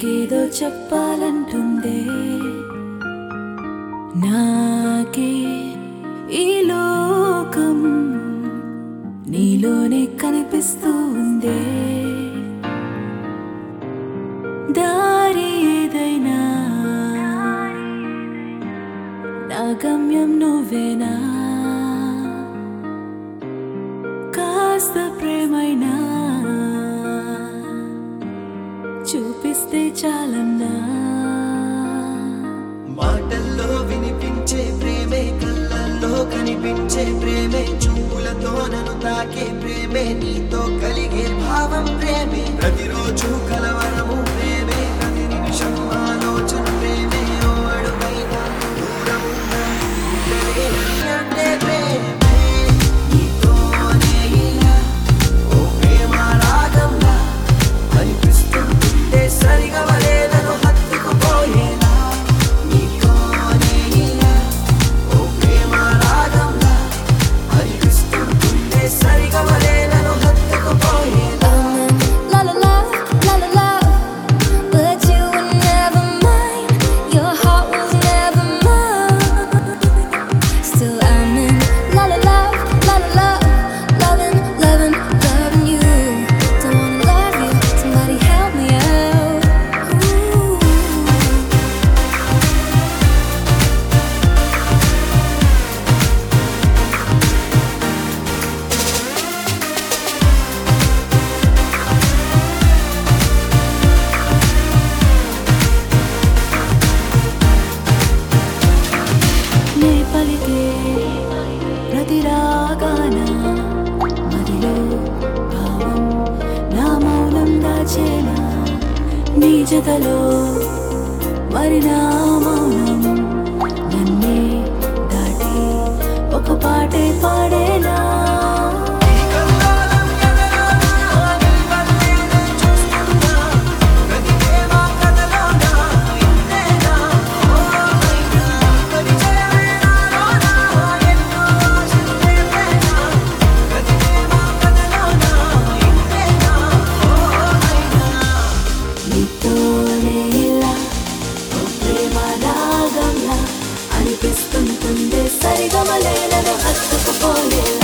నాకేదో చెప్పాలంటుందే నాకే ఈ లోకం నీలోనే కనిపిస్తూ ఉందే దారి ఏదైనా నా గమ్యం నువ్వేనా కాస్త ప్రేమైనా చూపిస్తే చాలన్నా మాటల్లో వినిపించే ప్రేమే కళ్ళల్లో కనిపించే ప్రేమే చూపులతో నన్ను తాకే ప్రేమే నీతో కలిగే భావం ప్రేమే ప్రతిరోజు కలవరము ప్రేమే ప్రతి నిమిషం ఆలోచన ప్రేమే ఓ అడుగైనా దూరమున్నా ఉండలేని అంటే ప్రేమే నీతోనే ఇలా ఓ ప్రేమ రాగంలా అనిపిస్తుంటే సరిగా వలేలను హత్తుకుపోయేలా నీతోనే ఇలా ఓ ప్రేమ రాగంలా అనిపిస్తుంటే సరిగా వలేలను హత్తుకుపోయేలా La la la, la la la. But you were never mine. Your heart was never mine. Still I'm in la la la, la la la. Loving, loving, loving you. Don't wanna love you. Somebody help me out. Ooh. నే పలికే ప్రతి రాగాన మదిలో భావం నా మౌనం దాచేనా నీ జతలో మరి నా మౌనం నన్నే దాటి ఒక పాటే పాడేనా కల్లోలం ఎదలోనా నీ వల్లేనే చూస్తున్నా ప్రతి ప్రేమ కథలోనా ఇంతేనా ఓ మైనా పరిచయమే నాలోనా ఎన్నో ఆశలు రేపేనా ప్రతి ప్రేమ కథలోనా ఇంతేనా ఓ మైనా నీతోనే ఇలా ఓ ప్రేమ రాగంలా అనిపిస్తుంటుందే సరిగమలేలను హత్తుకుపోలేలా